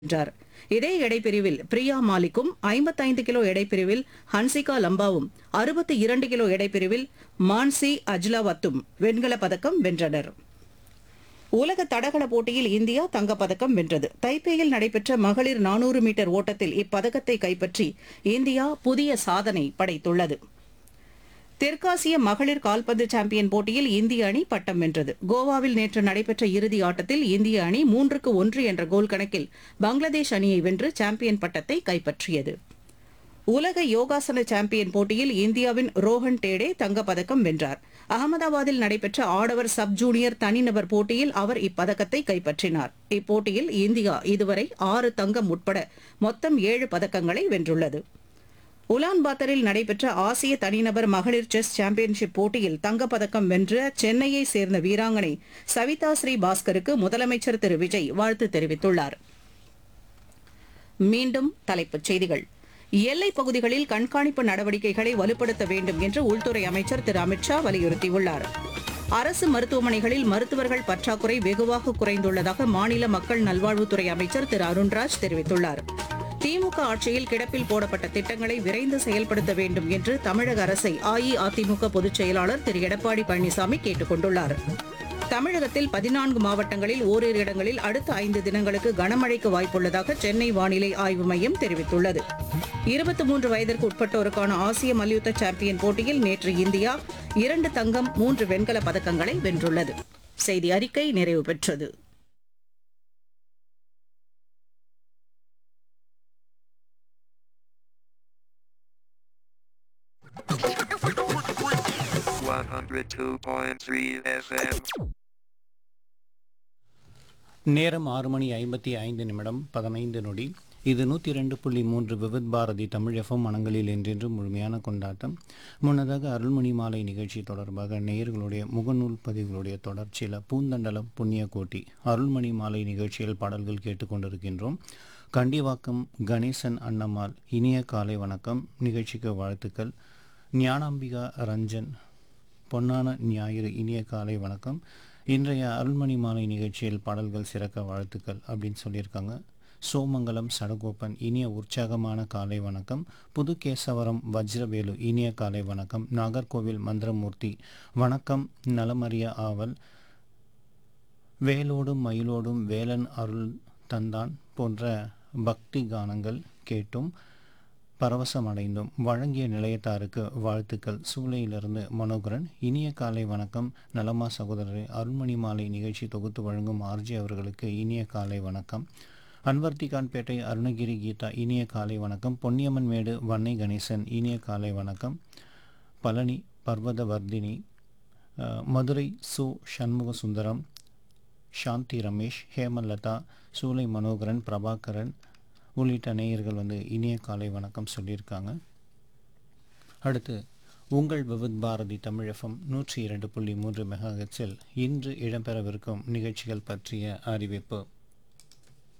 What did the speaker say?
வென்றார் இதே எடைப்பிரிவில் பிரியா மாலிக்கும் 55 கிலோ எடைப்பிரிவில் ஹன்சிகா லம்பாவும் 62 இரண்டு கிலோ எடைப்பிரிவில் மான்சி அஜ்லாவத்தும் வெண்கலப் பதக்கம் வென்றனர் உலக தடகள போட்டியில் இந்தியா தங்கப்பதக்கம் வென்றது தைப்பேயில் நடைபெற்ற மகளிர் 400 மீட்டர் ஓட்டத்தில் இப்பதக்கத்தை கைப்பற்றி இந்தியா புதிய சாதனை படைத்துள்ளது தெற்காசிய மகளிர் கால்பந்து சாம்பியன் போட்டியில் இந்திய அணி பட்டம் வென்றது கோவாவில் நேற்று நடைபெற்ற இறுதி ஆட்டத்தில் இந்திய அணி மூன்றுக்கு ஒன்று என்ற கோல் கணக்கில் பங்களாதேஷ் அணியை வென்று சாம்பியன் பட்டத்தை கைப்பற்றியது உலக யோகாசன சாம்பியன் போட்டியில் இந்தியாவின் ரோஹன் டேடே தங்கப்பதக்கம் வென்றார் அகமதாபாத்தில் நடைபெற்ற ஆடவர் சப் ஜூனியர் தனிநபர் போட்டியில் அவர் இப்பதக்கத்தை கைப்பற்றினார் இப்போட்டியில் இந்தியா இதுவரை ஆறு தங்கம் உட்பட மொத்தம் ஏழு பதக்கங்களை வென்றுள்ளது உலான்பாத்தரில் நடைபெற்ற ஆசிய தனிநபர் மகளிர் செஸ் சாம்பியன்ஷிப் போட்டியில் தங்கப்பதக்கம் வென்ற சென்னையை சேர்ந்த வீராங்கனை சவிதா ஸ்ரீ பாஸ்கருக்கு முதலமைச்சர் திரு விஜய் வாழ்த்து தெரிவித்துள்ளார் மீண்டும் தலைப்புச் செய்திகள் எல்லைப் பகுதிகளில் கண்காணிப்பு நடவடிக்கைகளை வலுப்படுத்த வேண்டும் என்று உள்துறை அமைச்சர் திரு அமித்ஷா வலியுறுத்தியுள்ளார் அரசு மருத்துவமனைகளில் மருத்துவர்கள் பற்றாக்குறை வெகுவாக குறைந்துள்ளதாக மாநில மக்கள் நல்வாழ்வுத்துறை அமைச்சர் திரு அருண்ராஜ் தெரிவித்துள்ளார் திமுக ஆட்சியில் கிடப்பில் போடப்பட்ட திட்டங்களை விரைந்து செயல்படுத்த வேண்டும் என்று தமிழக அரசை அஇஅதிமுக பொதுச் செயலாளர் திரு எடப்பாடி பழனிசாமி கேட்டுக் கொண்டுள்ளார் தமிழகத்தில் பதினான்கு மாவட்டங்களில் ஓரிரு இடங்களில் அடுத்த ஐந்து தினங்களுக்கு கனமழைக்கு வாய்ப்புள்ளதாக சென்னை வானிலை ஆய்வு மையம் தெரிவித்துள்ளது இருபத்தி மூன்று வயதிற்கு உட்பட்டோருக்கான ஆசிய மல்யுத்த சாம்பியன் போட்டியில் நேற்று இந்தியா இரண்டு தங்கம் மூன்று வெண்கலப் பதக்கங்களை வென்றுள்ளது செய்தி அறிக்கை நிறைவு பெற்றது One hundred two point three FM. நேரம் ஆறு மணி ஐம்பத்தி ஐந்து நிமிடம் பதினைந்து நொடி இது நூற்றி ரெண்டு புள்ளி மூன்று விவித் பாரதி தமிழ் எஃப்எம் மனங்களில் என்றென்று முழுமையான கொண்டாட்டம் முன்னதாக அருள்மணி மாலை நிகழ்ச்சி தொடர்பாக நேயர்களுடைய முகநூல் பதிவுகளுடைய தொடர்ச்சியில் பூந்தண்டலம் புண்ணியகோட்டி அருள்மணி மாலை நிகழ்ச்சியில் பாடல்கள் கேட்டுக்கொண்டிருக்கின்றோம் கண்டிவாக்கம் கணேசன் அன்னம்மாள் இனிய காலை வணக்கம் நிகழ்ச்சிக்கு வாழ்த்துக்கள் ஞானாம்பிகா ரஞ்சன் பொன்னான ஞாயிறு இனிய காலை வணக்கம் இன்றைய அருள்மணி மாலை நிகழ்ச்சியில் பாடல்கள் சிறக்க வாழ்த்துக்கள் அப்படின்னு சொல்லியிருக்காங்க சோமங்கலம் சடகோப்பன் இனிய உற்சாகமான காலை வணக்கம் புதுகேசவரம் வஜ்ரவேலு இனிய காலை வணக்கம் நாகர்கோவில் மந்திரமூர்த்தி வணக்கம் நலமறிய ஆவல் வேலோடும் மயிலோடும் வேலன் அருள் தந்தான் போன்ற பக்தி கானங்கள் கேட்டும் பரவசம் அடைந்தோம் வழங்கிய நிலையத்தாருக்கு வாழ்த்துக்கள் சூளையிலிருந்து மனோகரன் இனிய காலை வணக்கம் நலமா சகோதரரை அருள்மணி மாலை நிகழ்ச்சி தொகுத்து வழங்கும் ஆர்ஜி அவர்களுக்கு இனிய காலை வணக்கம் அன்வர்த்திகான்பேட்டை அருணகிரி கீதா இனிய காலை வணக்கம் பொன்னியம்மன் மேடு வன்னை கணேசன் இனிய காலை வணக்கம் பழனி பர்வதவர்தினி அஹ், மதுரை சு சண்முக சுந்தரம் சாந்தி ரமேஷ் ஹேமலதா சூலை மனோகரன் பிரபாகரன் உள்ளிட்ட நேயர்கள் வந்து இனிய காலை வணக்கம் சொல்லியிருக்காங்க அடுத்து உங்கள் விவித் பாரதி தமிழ் எஃப்எம் நூற்றி இரண்டு புள்ளி மூன்று மெகாஹெட்ஸில் இன்று இடம்பெறவிருக்கும் நிகழ்ச்சிகள் பற்றிய அறிவிப்பு